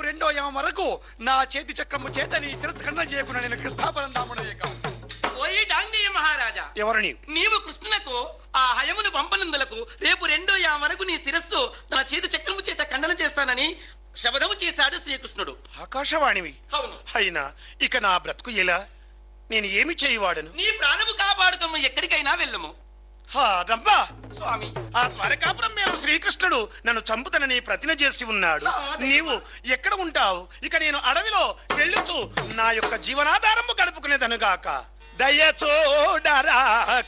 రెండో యామ వరకు నా చేతి చక్రము చేత నీ శిరస్సు ఖండన చేయకుండా నేను కృష్ణాపరం దాముడయ్యక ఓయి డాంగేయ మహారాజా ఎవరిని నీవు కృష్ణునకు ఆ హయమును పంపనందులకు రేపు రెండో యా వరకు నీ శిరస్సు తన చేతి చక్రము చేత ఖండన చేస్తానని శబదము చేశాడు శ్రీకృష్ణుడు ఆకాశవాణివి అవును అయినా ఇక నా బ్రతుకు ఎలా నేను ఏమి చేయువాడను నీ ప్రాణము కాపాడుకము ఎక్కడికైనా వెళ్ళము హా రంపా స్వామి ఆ ద్వారకాపురం మేము శ్రీకృష్ణుడు నన్ను చంపుతనని ప్రతిన చేసి ఉన్నాడు నీవు ఎక్కడ ఉంటావు ఇక నేను అడవిలో వెళ్ళుతూ నా యొక్క జీవనాధారము గడుపుకునేదనుగాక దయ చూడరా